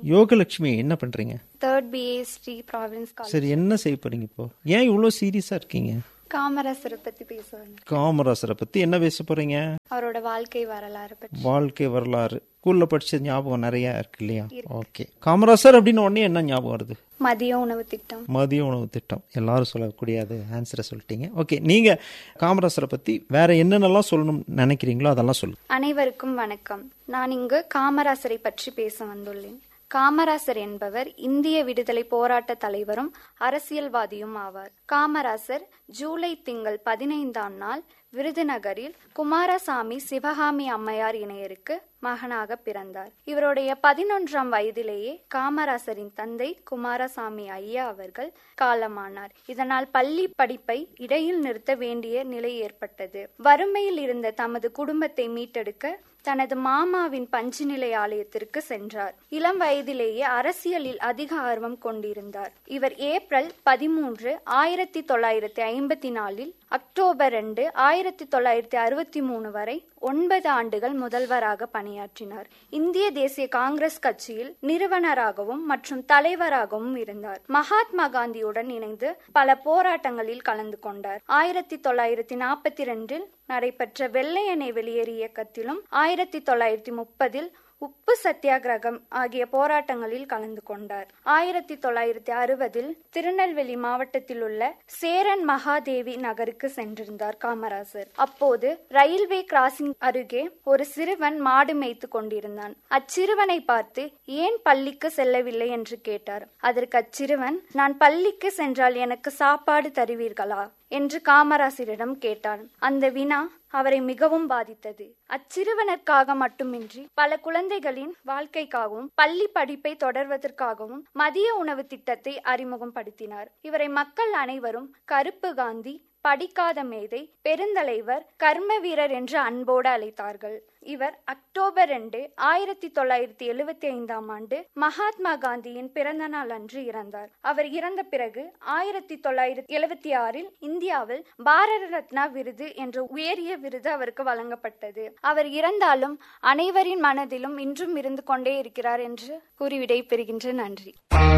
யோகலட்சுமி என்ன பண்றீங்க third BA Sri province college சரி என்ன செய்ய போறீங்க இப்போ ஏன் இவ்வளோ சீரியஸா இருக்கீங்க காமராசரை பத்தி பேசுவாங்க காமராசரை பத்தி என்ன பேச போறீங்க அவரோட வாழ்க்கை வரலாறு பற்றி வாழ்க்கை வரலாறு ஸ்கூல்ல படிச்ச ஞாபகம் நிறைய இருக்கு இல்லையா ஓகே காமராசர் அப்படின்னு உடனே என்ன ஞாபகம் வருது மதிய உணவு திட்டம் மதிய உணவு திட்டம் எல்லாரும் சொல்லக்கூடிய அது ஆன்சரை சொல்லிட்டீங்க ஓகே நீங்க காமராசரை பத்தி வேற என்னென்னலாம் சொல்லணும்னு நினைக்கிறீங்களோ அதெல்லாம் சொல்லுங்க அனைவருக்கும் வணக்கம் நான் இங்கு காமராசரை பற்றி பேச வந்துள்ளேன் காமராசர் என்பவர் இந்திய விடுதலை போராட்ட தலைவரும் அரசியல்வாதியும் ஆவார் காமராசர் ஜூலை திங்கள் பதினைந்தாம் நாள் விருதுநகரில் குமாரசாமி சிவகாமி அம்மையார் இணையருக்கு மகனாக பிறந்தார் இவருடைய பதினொன்றாம் வயதிலேயே காமராசரின் தந்தை குமாரசாமி ஐயா அவர்கள் காலமானார் இதனால் பள்ளி படிப்பை இடையில் நிறுத்த வேண்டிய நிலை ஏற்பட்டது வறுமையில் இருந்த தமது குடும்பத்தை மீட்டெடுக்க தனது மாமாவின் பஞ்சுநிலை ஆலயத்திற்கு சென்றார் இளம் வயதிலேயே அரசியலில் அதிக ஆர்வம் கொண்டிருந்தார் இவர் ஏப்ரல் பதிமூன்று ஆயிரத்தி தொள்ளாயிரத்தி ஐம்பத்தி நாலில் அக்டோபர் ரெண்டு ஆயிரத்தி தொள்ளாயிரத்தி அறுபத்தி மூணு வரை ஒன்பது ஆண்டுகள் முதல்வராக பணியாற்றினார் இந்திய தேசிய காங்கிரஸ் கட்சியில் நிறுவனராகவும் மற்றும் தலைவராகவும் இருந்தார் மகாத்மா காந்தியுடன் இணைந்து பல போராட்டங்களில் கலந்து கொண்டார் ஆயிரத்தி தொள்ளாயிரத்தி நாற்பத்தி ரெண்டில் நடைபெற்ற வெள்ளையனை வெளியேறு இயக்கத்திலும் ஆயிரத்தி தொள்ளாயிரத்தி முப்பதில் உப்பு சத்தியாகிரகம் ஆகிய போராட்டங்களில் கலந்து கொண்டார் ஆயிரத்தி தொள்ளாயிரத்தி அறுபதில் திருநெல்வேலி மாவட்டத்தில் உள்ள சேரன் மகாதேவி நகருக்கு சென்றிருந்தார் காமராசர் அப்போது ரயில்வே கிராசிங் அருகே ஒரு சிறுவன் மாடு மேய்த்து கொண்டிருந்தான் அச்சிறுவனை பார்த்து ஏன் பள்ளிக்கு செல்லவில்லை என்று கேட்டார் அதற்கு அச்சிறுவன் நான் பள்ளிக்கு சென்றால் எனக்கு சாப்பாடு தருவீர்களா என்று காமராசரிடம் கேட்டான் அந்த வினா அவரை மிகவும் பாதித்தது அச்சிறுவனருக்காக மட்டுமின்றி பல குழந்தைகளின் வாழ்க்கைக்காகவும் பள்ளி படிப்பை தொடர்வதற்காகவும் மதிய உணவு திட்டத்தை அறிமுகப்படுத்தினார் இவரை மக்கள் அனைவரும் கருப்பு காந்தி படிக்காத மேதை பெருந்தலைவர் கர்ம வீரர் என்று அன்போடு அழைத்தார்கள் இவர் அக்டோபர் ரெண்டு ஆயிரத்தி தொள்ளாயிரத்தி எழுவத்தி ஐந்தாம் ஆண்டு மகாத்மா காந்தியின் பிறந்த நாள் அன்று இறந்தார் அவர் இறந்த பிறகு ஆயிரத்தி தொள்ளாயிரத்தி எழுவத்தி ஆறில் இந்தியாவில் பாரத ரத்னா விருது என்ற உயரிய விருது அவருக்கு வழங்கப்பட்டது அவர் இறந்தாலும் அனைவரின் மனதிலும் இன்றும் இருந்து கொண்டே இருக்கிறார் என்று கூறி விடை பெறுகின்ற நன்றி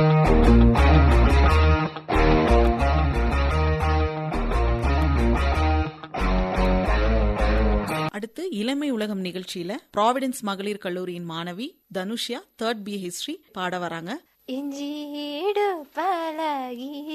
அடுத்து இளமை உலகம் நிகழ்ச்சியில ப்ராவிடன்ஸ் மகளிர் கல்லூரியின் மாணவி தனுஷ்யா தேர்ட் பி ஹிஸ்டரி பாட வராங்க இஞ்சிடு பழகி